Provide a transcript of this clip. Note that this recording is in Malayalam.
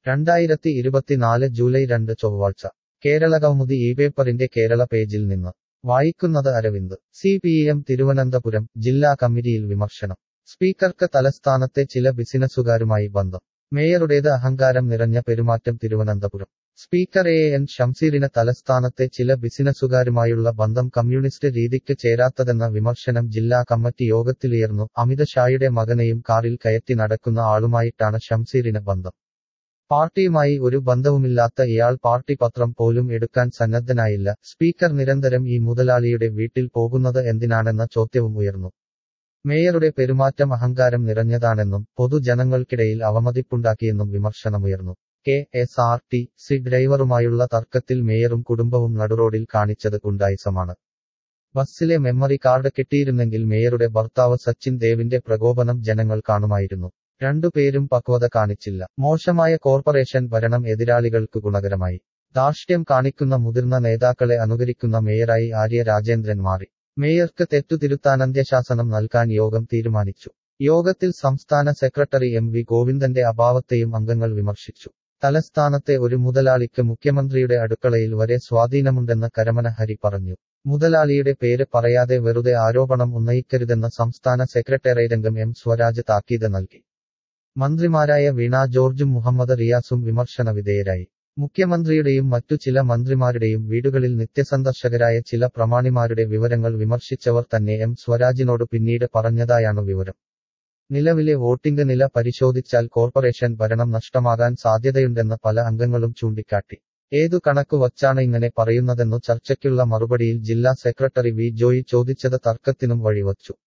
രണ്ടായിരത്തി ഇരുപത്തിനാല് ജൂലൈ രണ്ട് ചൊവ്വാഴ്ച കേരളകൗമുദി ഈ പേപ്പറിന്റെ കേരള പേജിൽ നിന്ന് വായിക്കുന്നത് Aravind C P M Thiruvananthapuram ജില്ലാ കമ്മിറ്റിയിൽ വിമർശനം സ്പീക്കർക്ക് തലസ്ഥാനത്തെ ചില ബിസിനസ്സുകാരുമായി ബന്ധം മേയറുടേത് അഹങ്കാരം നിറഞ്ഞ പെരുമാറ്റം തിരുവനന്തപുരം സ്പീക്കർ എ എൻ ഷംസീറിന് തലസ്ഥാനത്തെ ചില ബിസിനസ്സുകാരുമായുള്ള ബന്ധം കമ്മ്യൂണിസ്റ്റ് രീതിക്ക് ചേരാത്തതെന്ന വിമർശനം ജില്ലാ കമ്മിറ്റി യോഗത്തിലുയർന്നു അമിത് ഷായുടെ മകനെയും കാറിൽ കയറ്റി നടക്കുന്ന ആളുമായിട്ടാണ് ഷംസീറിന് ബന്ധം പാർട്ടിയുമായി ഒരു ബന്ധവുമില്ലാത്ത ഇയാൾ പാർട്ടി പത്രം പോലും എടുക്കാൻ സന്നദ്ധനായില്ല സ്പീക്കർ നിരന്തരം ഈ മുതലാളിയുടെ വീട്ടിൽ പോകുന്നത് എന്തിനാണെന്ന ചോദ്യവും ഉയർന്നു മേയറുടെ പെരുമാറ്റം അഹങ്കാരം നിറഞ്ഞതാണെന്നും പൊതുജനങ്ങൾക്കിടയിൽ അവമതിപ്പുണ്ടാക്കിയെന്നും വിമർശനമുയർന്നു K S R T C ഡ്രൈവറുമായുള്ള തർക്കത്തിൽ മേയറും കുടുംബവും നടുറോഡിൽ കാണിച്ചത് ഗുണ്ടായിസമാണ് ബസ്സിലെ മെമ്മറി കാർഡ് കിട്ടിയിരുന്നെങ്കിൽ മേയറുടെ ഭർത്താവ് സച്ചിൻ ദേവിന്റെ പ്രകോപനം ജനങ്ങൾ കാണുമായിരുന്നു രണ്ടുപേരും പക്വത കാണിച്ചില്ല മോശമായ കോർപ്പറേഷൻ ഭരണം എതിരാളികൾക്ക് ഗുണകരമായി ധാർഷ്ട്യം കാണിക്കുന്ന മുതിർന്ന നേതാക്കളെ അനുകരിക്കുന്ന മേയറായി ആര്യ രാജേന്ദ്രൻ മാറി മേയർക്ക് തെറ്റുതിരുത്താൻ അന്ത്യശാസനം നൽകാൻ യോഗം തീരുമാനിച്ചു യോഗത്തിൽ സംസ്ഥാന സെക്രട്ടറി എം വി ഗോവിന്ദന്റെ അഭാവത്തെയും അംഗങ്ങൾ വിമർശിച്ചു തലസ്ഥാനത്തെ ഒരു മുതലാളിക്ക് മുഖ്യമന്ത്രിയുടെ അടുക്കളയിൽ വരെ സ്വാധീനമുണ്ടെന്ന് കരമന ഹരി പറഞ്ഞു മുതലാളിയുടെ പേര് പറയാതെ വെറുതെ ആരോപണം ഉന്നയിക്കരുതെന്ന സംസ്ഥാന സെക്രട്ടേറിയറ്റംഗം എം സ്വരാജ് താക്കീത് നൽകി മന്ത്രിമാരായ വീണ ജോർജും മുഹമ്മദ് റിയാസും വിമർശന വിധേയരായി മുഖ്യമന്ത്രിയുടെയും മറ്റു ചില മന്ത്രിമാരുടെയും വീടുകളിൽ നിത്യസന്ദർശകരായ ചില പ്രമാണിമാരുടെ വിവരങ്ങൾ വിമർശിച്ചവർ തന്നെ എം സ്വരാജിനോട് പിന്നീട് പറഞ്ഞതായാണ് വിവരം നിലവിലെ വോട്ടിംഗ് നില പരിശോധിച്ചാൽ കോർപ്പറേഷൻ ഭരണം നഷ്ടമാകാൻ സാധ്യതയുണ്ടെന്ന് പല അംഗങ്ങളും ചൂണ്ടിക്കാട്ടി ഏതു കണക്കു വച്ചാണ് ഇങ്ങനെ പറയുന്നതെന്നു ചർച്ചയ്ക്കുള്ള മറുപടിയിൽ ജില്ലാ സെക്രട്ടറി വി ജോയി ചോദിച്ചത് തർക്കത്തിനും വഴിവച്ചു